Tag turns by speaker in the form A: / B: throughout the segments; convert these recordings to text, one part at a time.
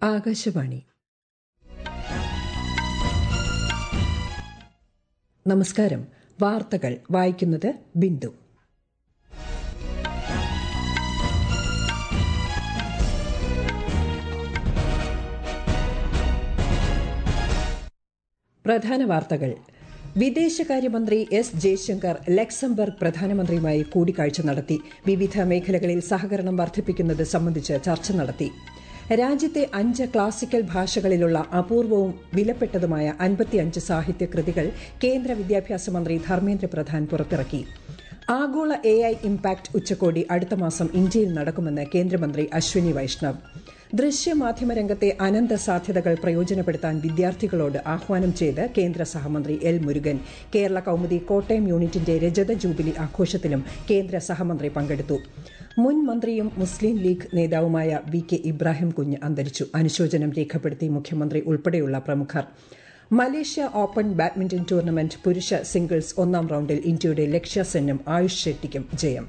A: ആകാശവാണി നമസ്കാരം വാർത്തകൾ വായിക്കുന്നത് ബിന്ദു പ്രധാന വാർത്തകൾ വിദേശകാര്യമന്ത്രി എസ് ജയശങ്കർ ലക്സംബർഗ് പ്രധാനമന്ത്രിയുമായി കൂടിക്കാഴ്ച നടത്തി വിവിധ മേഖലകളിൽ സഹകരണം വർദ്ധിപ്പിക്കുന്നത് സംബന്ധിച്ച് ചർച്ച നടത്തി രാജ്യത്തെ അഞ്ച് ക്ലാസിക്കൽ ഭാഷകളിലുള്ള അപൂർവവും വിലപ്പെട്ടതുമായ അൻപത്തിയഞ്ച് സാഹിത്യ കൃതികൾ കേന്ദ്ര വിദ്യാഭ്യാസ മന്ത്രി ധർമ്മേന്ദ്ര പ്രധാൻ പുറത്തിറക്കി ആഗോള എ ഐ ഇംപാക്ട് ഉച്ചകോടി അടുത്ത മാസം ഇന്ത്യയിൽ നടക്കുമെന്ന് കേന്ദ്രമന്ത്രി അശ്വിനി വൈഷ്ണവ് ദൃശ്യമാധ്യമ രംഗത്തെ അനന്ത സാധ്യതകൾ പ്രയോജനപ്പെടുത്താൻ വിദ്യാർത്ഥികളോട് ആഹ്വാനം ചെയ്ത് കേന്ദ്ര സഹമന്ത്രി എൽ മുരുകൻ കേരള കൌമുദി കോട്ടയം യൂണിറ്റിന്റെ രജത ജൂബിലി ആഘോഷത്തിലും കേന്ദ്ര സഹമന്ത്രി പങ്കെടുത്തു മുൻ മന്ത്രിയും മുസ്ലിം ലീഗ് നേതാവുമായ വി കെ ഇബ്രാഹിം കുഞ്ഞ് അന്തരിച്ചു അനുശോചനം രേഖപ്പെടുത്തി മുഖ്യമന്ത്രി ഉൾപ്പെടെയുള്ള പ്രമുഖർ മലേഷ്യ ഓപ്പൺ ബാഡ്മിന്റൺ ടൂർണമെന്റ് പുരുഷ സിംഗിൾസ് ഒന്നാം റൌണ്ടിൽ ഇന്ത്യയുടെ ലക്ഷ്യ സെന്നും ആയുഷ് ഷെട്ടിക്കും ജയം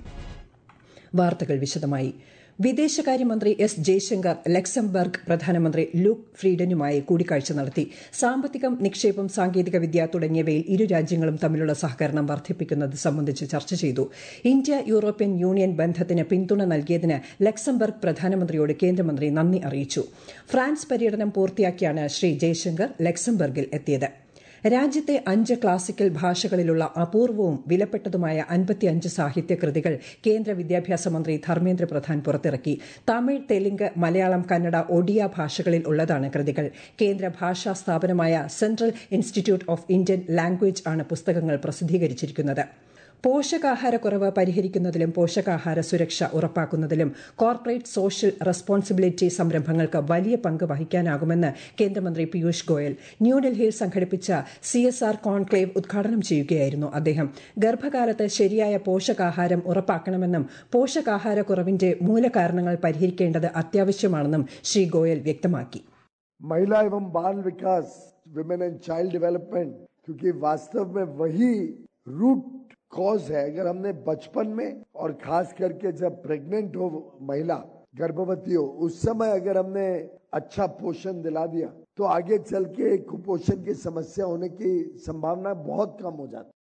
A: വാർത്തകൾ വിശദമായി വിദേശകാര്യമന്ത്രി എസ് ജയശങ്കർ ലക്സംബർഗ് പ്രധാനമന്ത്രി ലൂക്ക് ഫ്രീഡനുമായി കൂടിക്കാഴ്ച നടത്തി സാമ്പത്തികം നിക്ഷേപം സാങ്കേതികവിദ്യ തുടങ്ങിയവയിൽ ഇരു രാജ്യങ്ങളും തമ്മിലുള്ള സഹകരണം വർദ്ധിപ്പിക്കുന്നത് സംബന്ധിച്ച് ചർച്ച ചെയ്തു ഇന്ത്യ യൂറോപ്യൻ യൂണിയൻ ബന്ധത്തിന് പിന്തുണ നൽകിയതിന് ലക്സംബർഗ് പ്രധാനമന്ത്രിയോട് കേന്ദ്രമന്ത്രി നന്ദി അറിയിച്ചു ഫ്രാൻസ് പര്യടനം പൂർത്തിയാക്കിയാണ് ശ്രീ ജയശങ്കർ ലക്സംബർഗിൽ എത്തിയത് രാജ്യത്തെ അഞ്ച് ക്ലാസിക്കൽ ഭാഷകളിലുള്ള അപൂർവവും വിലപ്പെട്ടതുമായ അൻപത്തിയഞ്ച് സാഹിത്യ കൃതികൾ കേന്ദ്ര വിദ്യാഭ്യാസ മന്ത്രി ധർമ്മേന്ദ്ര പ്രധാൻ പുറത്തിറക്കി തമിഴ് തെലുങ്ക് മലയാളം കന്നഡ ഒഡിയ ഭാഷകളിൽ ഉള്ളതാണ് കൃതികൾ കേന്ദ്ര ഭാഷാ സ്ഥാപനമായ central institute of Indian language ആണ് പുസ്തകങ്ങൾ പ്രസിദ്ധീകരിച്ചിരിക്കുന്നത് പോഷകാഹാരക്കുറവ് പരിഹരിക്കുന്നതിലും പോഷകാഹാര സുരക്ഷ ഉറപ്പാക്കുന്നതിലും കോർപ്പറേറ്റ് സോഷ്യൽ റെസ്പോൺസിബിലിറ്റി സംരംഭങ്ങൾക്ക് വലിയ പങ്ക് വഹിക്കാനാകുമെന്ന് കേന്ദ്രമന്ത്രി പീയൂഷ് ഗോയൽ ന്യൂഡൽഹിയിൽ സംഘടിപ്പിച്ച സിഎസ്ആർ കോൺക്ലേവ് ഉദ്ഘാടനം ചെയ്യുകയായിരുന്നു അദ്ദേഹം ഗർഭകാലത്ത് ശരിയായ പോഷകാഹാരം ഉറപ്പാക്കണമെന്നും പോഷകാഹാരക്കുറവിന്റെ മൂലകാരണങ്ങൾ പരിഹരിക്കേണ്ടത് അത്യാവശ്യമാണെന്നും ശ്രീ ഗോയൽ വ്യക്തമാക്കി
B: महिला एवं बाल विकास विमेन एंड चाइल्ड डेवलपमेंट क्योंकि वास्तव में वही रूट कॉज है अगर हमने बचपन में और खास करके जब प्रेग्नेंट हो महिला गर्भवती हो उस समय अगर हमने अच्छा पोषण दिला दिया तो आगे चल के कुपोषण की समस्या होने की संभावना बहुत कम हो जाती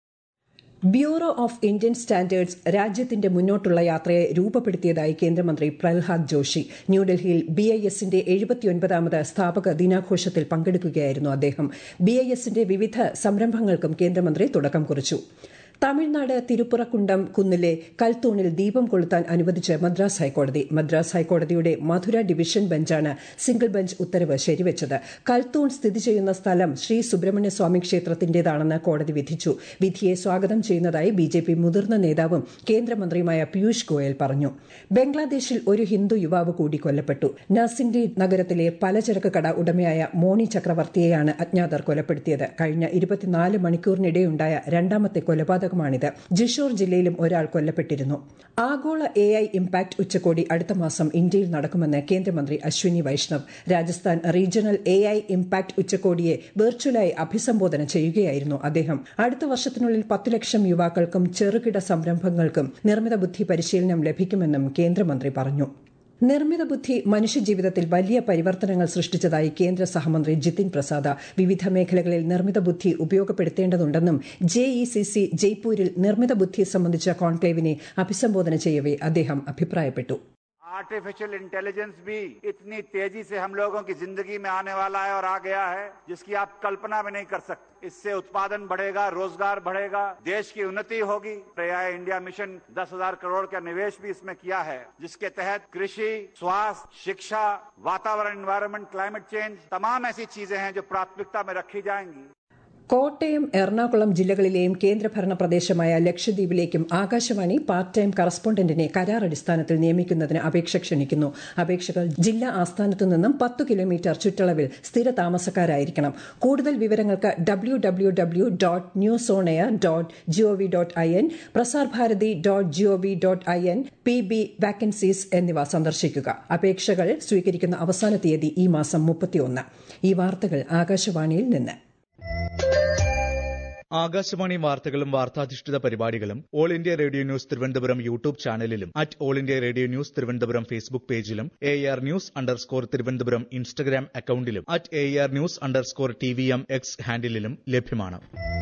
A: ബ്യൂറോ ഓഫ് ഇന്ത്യൻ സ്റ്റാൻഡേർഡ്സ് രാജ്യത്തിന്റെ മുന്നോട്ടുള്ള യാത്രയെ രൂപപ്പെടുത്തിയതായി കേന്ദ്രമന്ത്രി പ്രഹ്ലാദ് ജോഷി ന്യൂഡൽഹിയിൽ ബി ഐ എസിന്റെ എഴുപത്തിയൊൻപതാമത് സ്ഥാപക ദിനാഘോഷത്തിൽ പങ്കെടുക്കുകയായിരുന്നു അദ്ദേഹം ബി ഐ എസിന്റെ വിവിധ സംരംഭങ്ങൾക്കും കേന്ദ്രമന്ത്രി തുടക്കം കുറിച്ചു തമിഴ്നാട് തിരുപ്പുറക്കുണ്ടം കുന്നിലെ കൽത്തൂണിൽ ദീപം കൊളുത്താൻ അനുവദിച്ച് മദ്രാസ് ഹൈക്കോടതി മദ്രാസ് ഹൈക്കോടതിയുടെ മധുര ഡിവിഷൻ ബെഞ്ചാണ് സിംഗിൾ ബെഞ്ച് ഉത്തരവ് ശരിവച്ചത് കൽത്തൂൺ സ്ഥിതി ചെയ്യുന്ന സ്ഥലം ശ്രീ സുബ്രഹ്മണ്യ സ്വാമി ക്ഷേത്രത്തിന്റേതാണെന്ന് കോടതി വിധിച്ചു വിധിയെ സ്വാഗതം ചെയ്യുന്നതായി ബിജെപി മുതിർന്ന നേതാവും കേന്ദ്രമന്ത്രിയുമായ പീയൂഷ് ഗോയൽ പറഞ്ഞു ബംഗ്ലാദേശിൽ ഒരു ഹിന്ദു യുവാവ് കൂടി കൊല്ലപ്പെട്ടു നർസിൻഡി നഗരത്തിലെ പലചരക്ക് കട ഉടമയായ മോണി ചക്രവർത്തിയെയാണ് അജ്ഞാതർ കൊലപ്പെടുത്തിയത് കഴിഞ്ഞ ഇരുപത്തിനാല് മണിക്കൂറിനിടെയുണ്ടായ രണ്ടാമത്തെ കൊലപാതകം കൊലപാതകമാണിത് ജിഷോർ ജില്ലയിലും ഒരാൾ കൊല്ലപ്പെട്ടിരുന്നു ആഗോള എ ഐ ഇംപാക്ട് ഉച്ചകോടി അടുത്ത മാസം ഇന്ത്യയിൽ നടക്കുമെന്ന് കേന്ദ്രമന്ത്രി Ashwini Vaishnaw Rajasthan regional A I impact ഉച്ചകോടിയെ വെർച്വലായി അഭിസംബോധന ചെയ്യുകയായിരുന്നു അദ്ദേഹം അടുത്ത വർഷത്തിനുള്ളിൽ പത്തു ലക്ഷം യുവാക്കൾക്കും ചെറുകിട സംരംഭങ്ങൾക്കും നിർമ്മിത ബുദ്ധി പരിശീലനം ലഭിക്കുമെന്നും കേന്ദ്രമന്ത്രി പറഞ്ഞു നിർമ്മിത ബുദ്ധി മനുഷ്യജീവിതത്തിൽ വലിയ പരിവർത്തനങ്ങൾ സൃഷ്ടിച്ചതായി കേന്ദ്ര സഹമന്ത്രി ജിതിൻ പ്രസാദ വിവിധ മേഖലകളിൽ നിർമ്മിത ബുദ്ധി ഉപയോഗപ്പെടുത്തേണ്ടതുണ്ടെന്നും ജെഇസിസി ജയ്പൂരിൽ നിർമ്മിത ബുദ്ധി സംബന്ധിച്ച കോൺക്ലേവിനെ അഭിസംബോധന ചെയ്യവെ അദ്ദേഹം അഭിപ്രായപ്പെട്ടു
C: आर्टिफिशियल इंटेलिजेंस भी इतनी तेजी से हम लोगों की जिंदगी में आने वाला है और आ गया है जिसकी आप कल्पना भी नहीं कर सकते इससे उत्पादन बढ़ेगा रोजगार बढ़ेगा देश की उन्नति होगी प्रयाय इंडिया मिशन दस हजार करोड़ का निवेश भी इसमें किया है जिसके तहत कृषि स्वास्थ्य शिक्षा वातावरण एनवायरमेंट क्लाइमेट चेंज तमाम ऐसी चीजें हैं जो प्राथमिकता में रखी जाएंगी
A: കോട്ടയം എറണാകുളം ജില്ലകളിലെയും കേന്ദ്രഭരണ പ്രദേശമായ ലക്ഷദ്വീപിലേക്കും ആകാശവാണി പാർട്ട് ടൈം കറസ്പോണ്ടന്റിനെ കരാർ അടിസ്ഥാനത്തിൽ നിയമിക്കുന്നതിന് അപേക്ഷ ക്ഷണിക്കുന്നു അപേക്ഷകൾ ജില്ലാ ആസ്ഥാനത്തു നിന്നും പത്ത് കിലോമീറ്റർ ചുറ്റളവിൽ സ്ഥിര താമസക്കാരായിരിക്കണം കൂടുതൽ വിവരങ്ങൾക്ക് W W W dot news on air dot gov dot I N Prasar Bharati dot gov dot I N P B vacancies എന്നിവ സന്ദർശിക്കുക അപേക്ഷകൾ സ്വീകരിക്കുന്ന അവസാന തീയതി ഈ മാസം മുപ്പത്തിയൊന്ന് ഈ വാർത്തകൾ ആകാശവാണിയിൽ നിന്ന്
D: ആകാശവാണി വാർത്തകളും വാർത്താധിഷ്ഠിത പരിപാടികളും all India radio news Thiruvananthapuram YouTube ചാനലിലും at all India radio news Thiruvananthapuram Facebook പേജിലും A R news underscore Thiruvananthapuram Instagram അക്കൌണ്ടിലും at A R news underscore T V M X ഹാൻഡിലും ലഭ്യമാണ്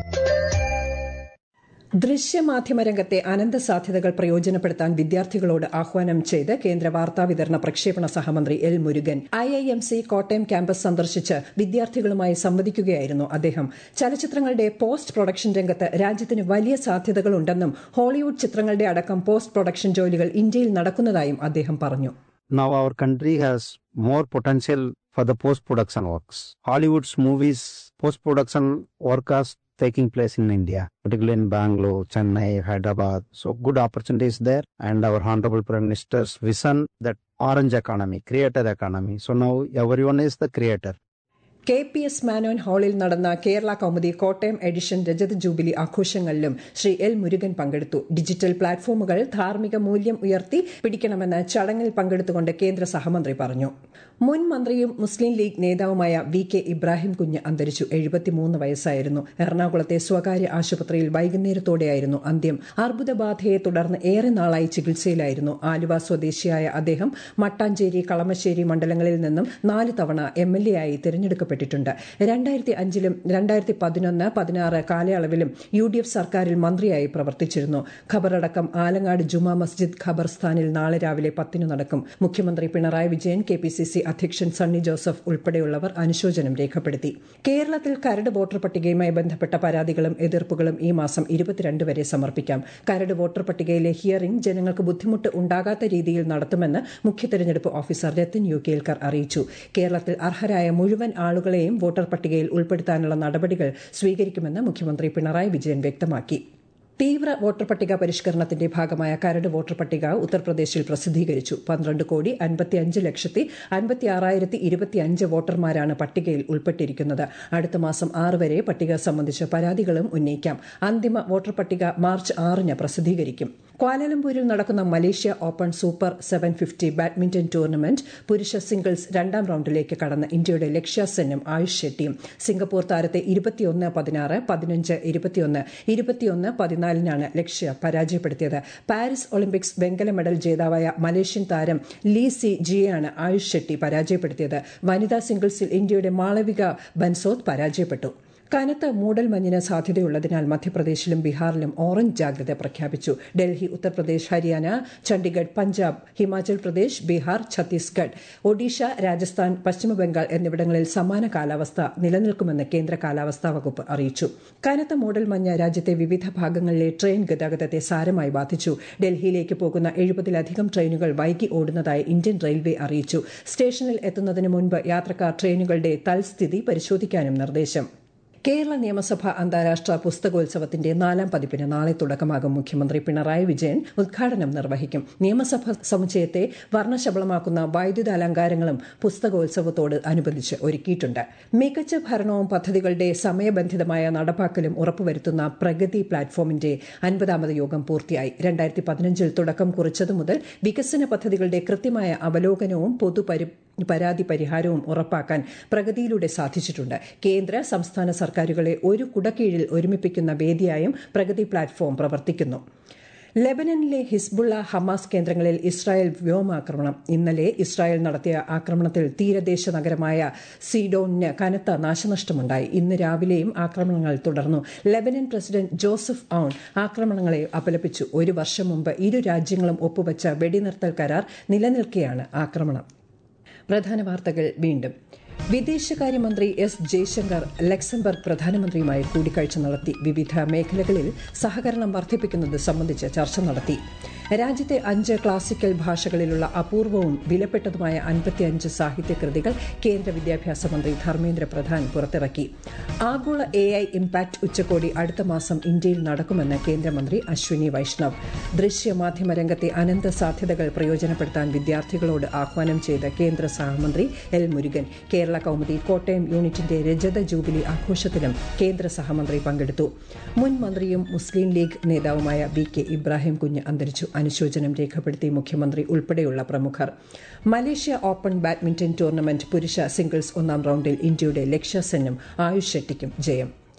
A: ദൃശ്യമാധ്യമ രംഗത്തെ അനന്ത സാധ്യതകൾ പ്രയോജനപ്പെടുത്താൻ വിദ്യാർത്ഥികളോട് ആഹ്വാനം ചെയ്ത് കേന്ദ്ര വാർത്താവിതരണ പ്രക്ഷേപണ സഹമന്ത്രി L Murugan I I M C Kottayam campus സന്ദർശിച്ച് വിദ്യാർത്ഥികളുമായി സംവദിക്കുകയായിരുന്നു അദ്ദേഹം ചലച്ചിത്രങ്ങളുടെ പോസ്റ്റ് പ്രൊഡക്ഷൻ രംഗത്ത് രാജ്യത്തിന് വലിയ സാധ്യതകളുണ്ടെന്നും ഹോളിവുഡ് ചിത്രങ്ങളുടെ അടക്കം പോസ്റ്റ് പ്രൊഡക്ഷൻ ജോലികൾ ഇന്ത്യയിൽ നടക്കുന്നതായും അദ്ദേഹം പറഞ്ഞു
E: Now our country has more potential for the post production works. Hollywood's movies post production work is taking place in India, particularly in Bangalore, Chennai, Hyderabad. So good opportunities there and our Honorable Prime Minister's vision that orange economy, creator economy. So now everyone is the creator.
A: K P S Menon ഹാളിൽ നടന്ന Kerala Kaumudi Kottayam edition രജത jubilee ആഘോഷങ്ങളിലും Shri L Murugan പങ്കെടുത്തു digital പ്ലാറ്റ്ഫോമുകൾ ധാർമ്മിക മൂല്യം ഉയർത്തി പിടിക്കണമെന്ന് ചടങ്ങിൽ പങ്കെടുത്തുകൊണ്ട് കേന്ദ്ര സഹമന്ത്രി പറഞ്ഞു മുൻ മന്ത്രിയും മുസ്ലിം ലീഗ് നേതാവുമായ വി കെ ഇബ്രാഹിം കുഞ്ഞ് അന്തരിച്ചു എഴുപത്തിമൂന്ന് വയസ്സായിരുന്നു എറണാകുളത്തെ സ്വകാര്യ ആശുപത്രിയിൽ വൈകുന്നേരത്തോടെയായിരുന്നു അന്ത്യം അർബുദബാധയെ തുടർന്ന് ഏറെ നാളായി ചികിത്സയിലായിരുന്നു ആലുവ സ്വദേശിയായ അദ്ദേഹം മട്ടാഞ്ചേരി കളമശ്ശേരി മണ്ഡലങ്ങളിൽ നിന്നും നാല് തവണ എം എൽ എ ആയി തിരഞ്ഞെടുക്കപ്പെട്ടിട്ടുണ്ട് രണ്ടായിരത്തി അഞ്ചിലും രണ്ടായിരത്തി പതിനൊന്ന് പതിനാറ് കാലയളവിലും യു ഡി എഫ് സർക്കാരിൽ മന്ത്രിയായി പ്രവർത്തിച്ചിരുന്നു ഖബറടക്കം ആലങ്ങാട് ജുമാ മസ്ജിദ് ഖബർസ്ഥാനിൽ നാളെ രാവിലെ പത്തിന് നടക്കും മുഖ്യമന്ത്രി Pinarayi Vijayan K P C C അധ്യക്ഷൻ സണ്ണി ജോസഫ് ഉൾപ്പെടെയുള്ളവർ അനുശോചനം രേഖപ്പെടുത്തി കേരളത്തിൽ കരട് വോട്ടർ പട്ടികയുമായി ബന്ധപ്പെട്ട പരാതികളും എതിർപ്പുകളും ഈ മാസം ഇരുപത്തിരണ്ട് വരെ സമർപ്പിക്കാം കരട് വോട്ടർ പട്ടികയിലെ ഹിയറിംഗ് ജനങ്ങൾക്ക് ബുദ്ധിമുട്ട് ഉണ്ടാകാത്ത രീതിയിൽ നടത്തുമെന്ന് മുഖ്യ തെരഞ്ഞെടുപ്പ് ഓഫീസർ രത്തൻ യു കേൽക്കർ അറിയിച്ചു കേരളത്തിൽ അർഹരായ മുഴുവൻ ആളുകളെയും വോട്ടർ പട്ടികയിൽ ഉൾപ്പെടുത്താനുള്ള നടപടികൾ സ്വീകരിക്കുമെന്ന് മുഖ്യമന്ത്രി പിണറായി വിജയൻ വ്യക്തമാക്കി തീവ്ര വോട്ടർ പട്ടിക പരിഷ്കരണത്തിന്റെ ഭാഗമായ കരട് വോട്ടർ പട്ടിക ഉത്തർപ്രദേശിൽ പ്രസിദ്ധീകരിച്ചു പന്ത്രണ്ട് കോടി അൻപത്തിയഞ്ച് ലക്ഷത്തി അൻപത്തിയാറായിരത്തി ഇരുപത്തിയഞ്ച് വോട്ടർമാരാണ് പട്ടികയിൽ ഉൾപ്പെട്ടിരിക്കുന്നത് അടുത്ത മാസം ആറ് വരെ പട്ടിക സംബന്ധിച്ച് പരാതികളും ഉന്നയിക്കാം അന്തിമ വോട്ടർ പട്ടിക മാർച്ച് ആറിന് പ്രസിദ്ധീകരിക്കും ക്വാലലംപൂരിൽ നടക്കുന്ന Malaysia open super seven fifty badminton tournament പുരുഷ സിംഗിൾസ് രണ്ടാം റൌണ്ടിലേക്ക് കടന്ന ഇന്ത്യയുടെ ലക്ഷ്യ സെന്നും ആയുഷ് ഷെട്ടിയും സിംഗപ്പൂർ താരത്തെ ഇരുപത്തിയൊന്ന് പതിനാറ് പതിനഞ്ച് ഇരുപത്തിയൊന്ന് ഇരുപത്തിയൊന്ന് പതിനാലിനാണ് ലക്ഷ്യ പരാജയപ്പെടുത്തിയത് പാരീസ് ഒളിമ്പിക്സ് വെങ്കല മെഡൽ ജേതാവായ മലേഷ്യൻ താരം ലീ സി ജിയെയാണ് ആയുഷ് ഷെട്ടി പരാജയപ്പെടുത്തിയത് വനിതാ സിംഗിൾസിൽ ഇന്ത്യയുടെ മാളവിക ബൻസോത്ത് പരാജയപ്പെട്ടു കനത്ത മൂടൽമഞ്ഞിന് സാധ്യതയുള്ളതിനാൽ മധ്യപ്രദേശിലും ബീഹാറിലും ഓറഞ്ച് ജാഗ്രത പ്രഖ്യാപിച്ചു ഡൽഹി ഉത്തർപ്രദേശ് ഹരിയാന ചണ്ഡിഗഡ് പഞ്ചാബ് ഹിമാചൽ പ്രദേശ് ബീഹാർ ഛത്തീസ്ഗഡ് ഒഡീഷ രാജസ്ഥാൻ പശ്ചിമബംഗാൾ എന്നിവിടങ്ങളിൽ സമാന കാലാവസ്ഥ നിലനിൽക്കുമെന്ന് കേന്ദ്ര കാലാവസ്ഥാ വകുപ്പ് അറിയിച്ചു കനത്ത മൂടൽമഞ്ഞ് രാജ്യത്തെ വിവിധ ഭാഗങ്ങളിലെ ട്രെയിൻ ഗതാഗതത്തെ സാരമായി ബാധിച്ചു ഡൽഹിയിലേക്ക് പോകുന്ന എഴുപതിലധികം ട്രെയിനുകൾ വൈകി ഓടുന്നതായി ഇന്ത്യൻ റെയിൽവേ അറിയിച്ചു സ്റ്റേഷനിൽ എത്തുന്നതിന് മുൻപ് യാത്രക്കാർ ട്രെയിനുകളുടെ തൽസ്ഥിതി പരിശോധിക്കാനും നിർദ്ദേശം കേരള നിയമസഭ അന്താരാഷ്ട്ര പുസ്തകോത്സവത്തിന്റെ നാലാം പതിപ്പിന് നാളെ തുടക്കമാകും മുഖ്യമന്ത്രി പിണറായി വിജയൻ ഉദ്ഘാടനം നിർവഹിക്കും നിയമസഭ സമുച്ചയത്തെ വർണ്ണശബളമാക്കുന്ന വൈദ്യുത അലങ്കാരങ്ങളും പുസ്തകോത്സവത്തോട് അനുബന്ധിച്ച് ഒരുക്കിയിട്ടുണ്ട് മികച്ച ഭരണവും പദ്ധതികളുടെ സമയബന്ധിതമായ നടപ്പാക്കലും ഉറപ്പുവരുത്തുന്ന പ്രഗതി പ്ലാറ്റ്ഫോമിന്റെ അൻപതാമത് യോഗം പൂർത്തിയായി രണ്ടായിരത്തി പതിനഞ്ചിൽ തുടക്കം കുറിച്ചതു മുതൽ വികസന പദ്ധതികളുടെ കൃത്യമായ അവലോകനവും പൊതുപരി പരാതി പരിഹാരവും ഉറപ്പാക്കാൻ പ്രഗതിയിലൂടെ സാധിച്ചിട്ടുണ്ട് കേന്ദ്ര സംസ്ഥാന സർക്കാരുകളെ ഒരു കുടക്കീഴിൽ ഒരുമിപ്പിക്കുന്ന വേദിയായും പ്രഗതി പ്ലാറ്റ്ഫോം പ്രവർത്തിക്കുന്നു ലെബനനിലെ ഹിസ്ബുള്ള ഹമാസ് കേന്ദ്രങ്ങളിൽ ഇസ്രായേൽ വ്യോമാക്രമണം ഇന്നലെ ഇസ്രായേൽ നടത്തിയ ആക്രമണത്തിൽ തീരദേശ നഗരമായ സീഡോണിന് കനത്ത നാശനഷ്ടമുണ്ടായി ഇന്ന് രാവിലെയും ആക്രമണങ്ങൾ തുടർന്നു ലെബനൻ പ്രസിഡന്റ് ജോസഫ് ഔൺ ആക്രമണങ്ങളെ അപലപിച്ചു ഒരു വർഷം മുമ്പ് ഇരു രാജ്യങ്ങളും ഒപ്പുവച്ച വെടിനിർത്തൽ കരാർ നിലനിൽക്കെയാണ് ആക്രമണം പ്രധാന വാർത്തകൾ വീണ്ടും വിദേശകാര്യമന്ത്രി എസ് ജയശങ്കർ ലക്സംബർഗ് പ്രധാനമന്ത്രിയുമായി കൂടിക്കാഴ്ച നടത്തി വിവിധ മേഖലകളിൽ സഹകരണം വർദ്ധിപ്പിക്കുന്നത് സംബന്ധിച്ച് ചർച്ച നടത്തി രാജ്യത്തെ അഞ്ച് ക്ലാസിക്കൽ ഭാഷകളിലുള്ള അപൂർവവും വിലപ്പെട്ടതുമായ അൻപത്തിയഞ്ച് സാഹിത്യകൃതികൾ കേന്ദ്ര വിദ്യാഭ്യാസ മന്ത്രി ധർമ്മേന്ദ്ര പ്രധാൻ പുറത്തിറക്കി ആഗോള എ ഐ ഇംപാക്ട് ഉച്ചകോടി അടുത്ത മാസം ഇന്ത്യയിൽ നടക്കുമെന്ന് കേന്ദ്രമന്ത്രി അശ്വിനി വൈഷ്ണവ് ദൃശ്യമാധ്യമ രംഗത്തെ അനന്ത സാധ്യതകൾ പ്രയോജനപ്പെടുത്താൻ വിദ്യാർത്ഥികളോട് ആഹ്വാനം ചെയ്ത കേന്ദ്ര സഹമന്ത്രി എൽ മുരുകൻ കേരള കൌമുദി കോട്ടയം യൂണിറ്റിന്റെ രജത ജൂബിലി ആഘോഷത്തിലും കേന്ദ്ര സഹമന്ത്രി പങ്കെടുത്തു മുൻ മന്ത്രിയും മുസ്ലിം ലീഗ് നേതാവുമായ വി കെ ഇബ്രാഹിം കുഞ്ഞ് അന്തരിച്ചു അനുശോചനം രേഖപ്പെടുത്തി മുഖ്യമന്ത്രി ഉൾപ്പെടെയുള്ള പ്രമുഖർ മലേഷ്യ ഓപ്പൺ ബാഡ്മിന്റൺ ടൂർണമെന്റ് പുരുഷ സിംഗിൾസ് ഒന്നാം റൌണ്ടിൽ ഇന്ത്യയുടെ ലക്ഷ്യ സെന്നും ആയുഷ് ഷെട്ടിക്കും ജയം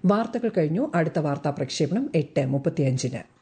A: വാർത്തകൾ കഴിഞ്ഞു അടുത്ത വാർത്താ പ്രക്ഷേപണം എട്ട് മുപ്പത്തിയഞ്ചിന്